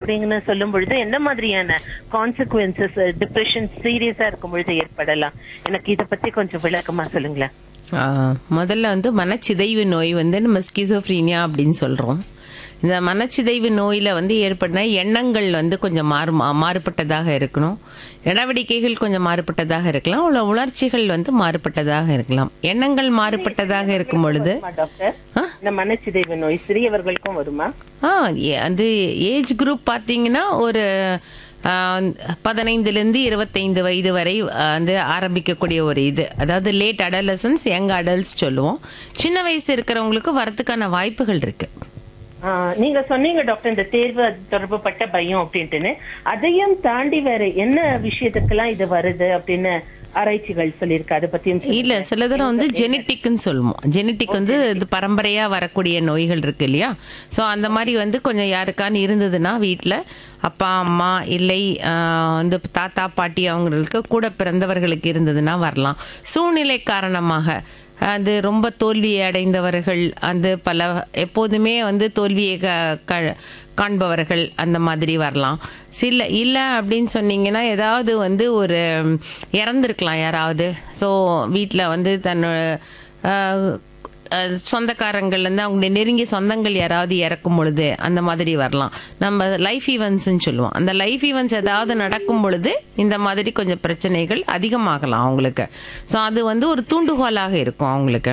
அப்படின்னு சொல்லும் பொழுது என்ன மாதிரியான கான்சிக்வன்சஸ் டிப்ரெஷன் சீரியஸா இருக்கும் பொழுது ஏற்படலாம் எனக்கு இத பத்தி கொஞ்சம் விளக்கமா சொல்லுங்களேன் ஆ, முதல்ல வந்து மனச்சிதைவு நோய் வந்து நம்ம ஸ்கிசோஃப்ரீனியா அப்படின்னு சொல்கிறோம் இந்த மனச்சிதைவு நோயில் வந்து ஏற்பட்ட எண்ணங்கள் வந்து கொஞ்சம் மாறு மா- மாறுபட்டதாக இருக்கணும் நடவடிக்கைகள் கொஞ்சம் மாறுபட்டதாக இருக்கலாம் உள்ள உணர்ச்சிகள் வந்து மாறுபட்டதாக இருக்கலாம் எண்ணங்கள் மாறுபட்டதாக இருக்கும் பொழுது வருமா, டாக்டர் இந்த மனச்சிதைவு நோய் சிறியவர்களுக்கும் வருமா ஆ ஏ- அது ஏஜ் குரூப் பார்த்தீங்கன்னா ஒரு ஆ, பதினைந்துலேருந்து இருபத்தைந்து வயது வரை ஆ, வந்து ஆரம்பிக்கக்கூடிய ஒரு இது அதாவது லேட் அடலசன்ஸ் யங் அடல்ட்ஸ் சொல்லுவோம் சின்ன வயசு இருக்கிறவங்களுக்கு வரதுக்கான வாய்ப்புகள் இருக்கு ஆ, நீங்க சொன்னீங்க டாக்டர் இந்த தேர்வு தொடர்புப்பட்ட பயம் அப்படின்ட்டுன்னு அதையும் தாண்டி வேற என்ன விஷயத்துக்கெல்லாம் இது வருது அப்படின்னு ஆராய்ச்சிகள் சொல்லியிருக்கு அதை பத்தியும் சொல்லுங்க. இல்ல சில தடவை வந்து ஜெனட்டிக்னு சொல்லுவோம் ஜெனட்டிக் வந்து இது பரம்பரையா வரக்கூடிய நோய்கள் இருக்கு இல்லையா ஸோ அந்த மாதிரி வந்து கொஞ்சம் யாருக்கான்னு இருந்ததுன்னா வீட்டில் அப்பா அம்மா இல்லை ஆஹ், வந்து தாத்தா பாட்டி அவங்களுக்கு கூட பிறந்தவர்களுக்கு இருந்ததுன்னா வரலாம் சூழ்நிலை காரணமாக அது ரொம்ப தோல்வி அடைந்தவர்கள் அந்த பல எப்போதுமே வந்து தோல்வியை க- க- காண்பவர்கள் அந்த மாதிரி வரலாம் சில இல்லை அப்படின்னு சொன்னீங்கன்னா ஏதாவது வந்து ஒரு ம், இறந்திருக்கலாம் யாராவது ஸோ வீட்டில் வந்து தன்னோட ஆஹ், அஹ், சொந்தக்காரங்கள்லேருந்து அவங்களுடைய நெருங்கிய சொந்தங்கள் யாராவது இறக்கும் பொழுது அந்த மாதிரி வரலாம் நம்ம லைஃப் ஈவெண்ட்ஸ்னு சொல்லுவோம் அந்த லைஃப் ஈவெண்ட்ஸ் ஏதாவது நடக்கும் பொழுது இந்த மாதிரி கொஞ்சம் பிரச்சனைகள் அதிகமாகலாம் அவங்களுக்கு ஸோ அது வந்து ஒரு தூண்டுகோலாக இருக்கும் அவங்களுக்கு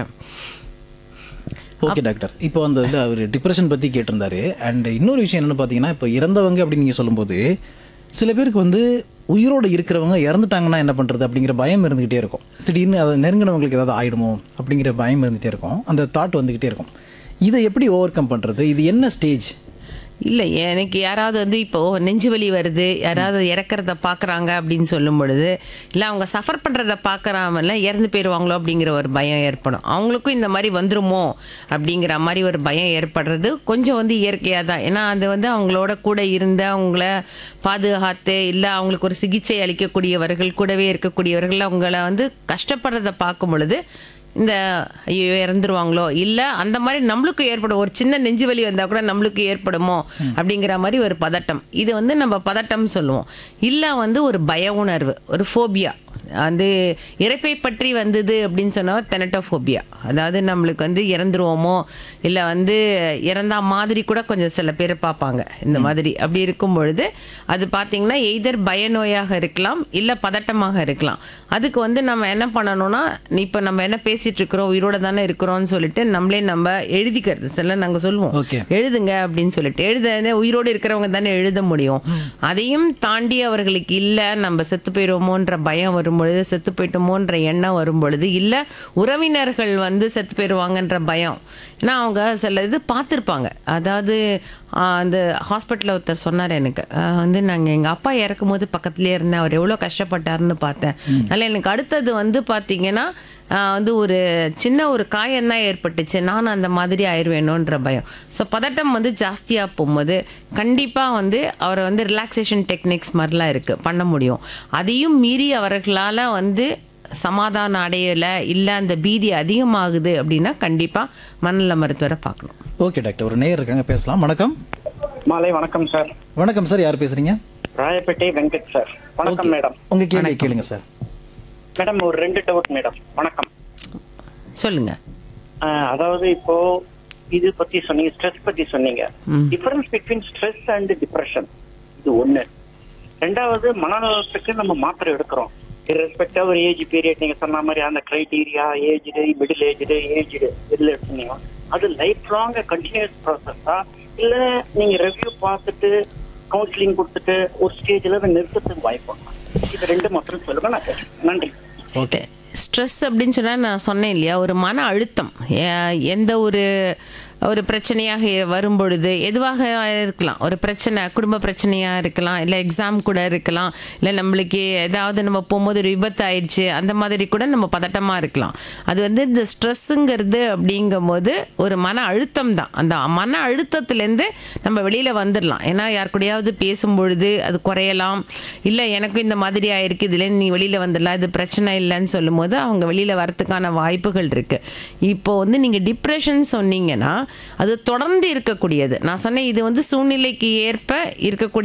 ஓகே டாக்டர் இப்போ அந்த இதில் அவர் டிப்ரெஷன் பற்றி கேட்டிருந்தாரு அண்ட் இன்னொரு விஷயம் என்னென்னு பார்த்தீங்கன்னா இப்போ இறந்தவங்க அப்படின்னு நீங்கள் சொல்லும்போது சில பேருக்கு வந்து உயிரோடு இருக்கிறவங்க இறந்துட்டாங்கன்னா என்ன பண்ணுறது அப்படிங்கிற பயம் இருந்துக்கிட்டே இருக்கும் திடீர்னு அதை நெருங்கினவங்களுக்கு ஏதாவது ஆயிடுமோ அப்படிங்கிற பயம் இருந்துகிட்டே இருக்கும் அந்த தாட் வந்துக்கிட்டே இருக்கும் இதை எப்படி ஓவர் கம் பண்ணுறது இது என்ன ஸ்டேஜ் இல்லை எனக்கு யாராவது வந்து இப்போ நெஞ்சு வலி வருது யாராவது இறக்கறத பார்க்குறாங்க அப்படின்னு சொல்லும் பொழுது இல்லை அவங்க சஃபர் பண்ணுறத பார்க்குறாமல இறந்து போயிடுவாங்களோ அப்படிங்கிற ஒரு பயம் ஏற்படும் அவங்களுக்கும் இந்த மாதிரி வந்துருமோ அப்படிங்கிற மாதிரி ஒரு பயம் ஏற்படுறது கொஞ்சம் வந்து இயற்கையாக தான் ஏன்னா அது வந்து அவங்களோட கூட இருந்து அவங்கள பாதுகாத்து இல்லை அவங்களுக்கு ஒரு சிகிச்சை அளிக்கக்கூடியவர்கள் கூடவே இருக்கக்கூடியவர்கள் அவங்கள வந்து கஷ்டப்படுறத பார்க்கும் பொழுது இந்த ஐயோ இறந்துருவாங்களோ இல்ல அந்த மாதிரி நம்மளுக்கு ஏற்படும் ஒரு சின்ன நெஞ்சு வலி வந்தா கூட நம்மளுக்கு ஏற்படுமோ அப்படிங்கிற மாதிரி ஒரு பதட்டம் இது வந்து நம்ம பதட்டம் சொல்லுவோம் இல்ல வந்து ஒரு பய உணர்வு ஒரு ஃபோபியா வந்து இறப்பை பற்றி வந்தது அப்படின்னு சொன்னா தெனட்டோஃபோபியா அதாவது நம்மளுக்கு வந்து இறந்துருவோமோ இல்லை வந்து இறந்தா மாதிரி கூட கொஞ்சம் சில பேர் பார்ப்பாங்க இந்த மாதிரி அப்படி இருக்கும் பொழுது அது பார்த்தீங்கன்னா எய்தர் பயநோயாக இருக்கலாம் இல்லை பதட்டமாக இருக்கலாம் அதுக்கு வந்து நம்ம என்ன பண்ணணும்னா இப்போ நம்ம என்ன பேசிட்டு இருக்கிறோம் உயிரோட தானே இருக்கிறோம்னு சொல்லிட்டு நம்மளே நம்ம எழுதிக்கிறது சில நாங்கள் சொல்லுவோம் Okay. எழுதுங்க அப்படின்னு சொல்லிட்டு எழுத உயிரோடு இருக்கிறவங்க தானே எழுத முடியும் அதையும் தாண்டி அவர்களுக்கு இல்லை நம்ம செத்து போயிடுவோமோன்ற பயம் வரும்பொழுது செத்து போயிட்டோமோன்ற எண்ணம் வரும்பொழுது இல்லை உறவினர்கள் வந்து செத்து போயிடுவாங்கன்ற பயம் ஏன்னா அவங்க சில இது பார்த்துருப்பாங்க அதாவது ஆஹ், அந்த ஹாஸ்பிட்டலில் ஒருத்தர் சொன்னார் எனக்கு ஆஹ், வந்து நாங்கள் எங்கள் அப்பா இறக்கும் போது பக்கத்துலேயே இருந்தேன் அவர் எவ்வளோ கஷ்டப்பட்டாருன்னு பார்த்தேன் அதில் எனக்கு அடுத்தது வந்து பார்த்தீங்கன்னா ஆஹ் வந்து ஒரு சின்ன ஒரு காயம் தான் ஏற்பட்டுச்சு நானும் அந்த மாதிரி ஆயிடுவேணுன்ற பயம் ஸோ பதட்டம் வந்து ஜாஸ்தியாக போகும்போது கண்டிப்பாக வந்து அவரை வந்து ரிலாக்ஸேஷன் டெக்னிக்ஸ் மாதிரிலாம் இருக்குது பண்ண முடியும் அதையும் மீறி அவர்களால் வந்து சமாதானம் அடையலை இல்லை அந்த பீதி அதிகமாகுது அப்படின்னா கண்டிப்பாக மனநல மருத்துவரை பார்க்கணும் ஓகே டாக்டர் ஒரு நேயர் இருக்காங்க பேசலாம் வணக்கம் மாலை வணக்கம் சார் வணக்கம் சார் யார் பேசுறீங்க ராயப்பேட்டை வெங்கட் சார் வணக்கம் மேடம் உங்க கேள்வி கேளுங்க சார் மேடம் ஒரு ரெண்டு டவுட் மேடம் வணக்கம் சொல்லுங்கள் ஆஹ், அதாவது இப்போ இது பத்தி சொன்னீங்க ஸ்ட்ரெஸ் பத்தி சொன்னீங்க ம். Difference between stress and depression இது ஒண்ணு ரெண்டாவது மனநலத்துக்கு நம்ம மாத்திரை எடுக்கிறோம் irrespective ஒரு ஏஜ் பீரியட் நீங்க சொன்ன மாதிரி அந்த criteria aged middle aged aged எதுல எடுத்தீங்க அது லைஃப் லாங் கண்டினியூஸ் ப்ராசஸா இல்ல நீங்க ரிவ்யூ பார்த்துட்டு கவுன்சிலிங் கொடுத்துட்டு ஒரு ஸ்டேஜ்ல அதை நிறுத்தத்துக்கு வாய்ப்பு இருக்கா? இது ரெண்டு மாத்திரம் சொல்லுங்க நான் கேட்கிறேன். நன்றி ஓகே ஸ்ட்ரெஸ் அப்படின்னு சொன்னால் நான் சொன்னேன் இல்லையா ஒரு மன அழுத்தம் எ- எந்த ஒரு ஒரு பிரச்சனையாக வரும் பொழுது எதுவாக இருக்கலாம் ஒரு பிரச்சனை குடும்ப பிரச்சனையாக இருக்கலாம் இல்லை எக்ஸாம் கூட இருக்கலாம் இல்லை நம்மளுக்கு ஏதாவது நம்ம போகும்போது ஒரு விபத்து ஆயிடுச்சு அந்த மாதிரி கூட நம்ம பதட்டமாக இருக்கலாம் அது வந்து இந்த ஸ்ட்ரெஸ்ஸுங்கிறது அப்படிங்கும்போது ஒரு மன அழுத்தம் தான் அந்த மன அழுத்தத்துலேருந்து நம்ம வெளியில் வந்துடலாம் ஏன்னா யார் கூடயாவது பேசும் பொழுது அது குறையலாம் இல்லை எனக்கும் இந்த மாதிரி ஆயிருக்கு இதுல நீ வெளியில் வந்துடலாம் இது பிரச்சனை இல்லைன்னு சொல்லும்போது அவங்க வெளியில் வரத்துக்கான வாய்ப்புகள் இருக்குது இப்போ வந்து நீங்கள் டிப்ரெஷன் சொன்னீங்கன்னா அது தொடர்ந்து இருக்கக்கூடியது நான் சொன்னேன் இது வந்து சூழ்நிலைக்கு ஏற்ப இருக்கக்கூடிய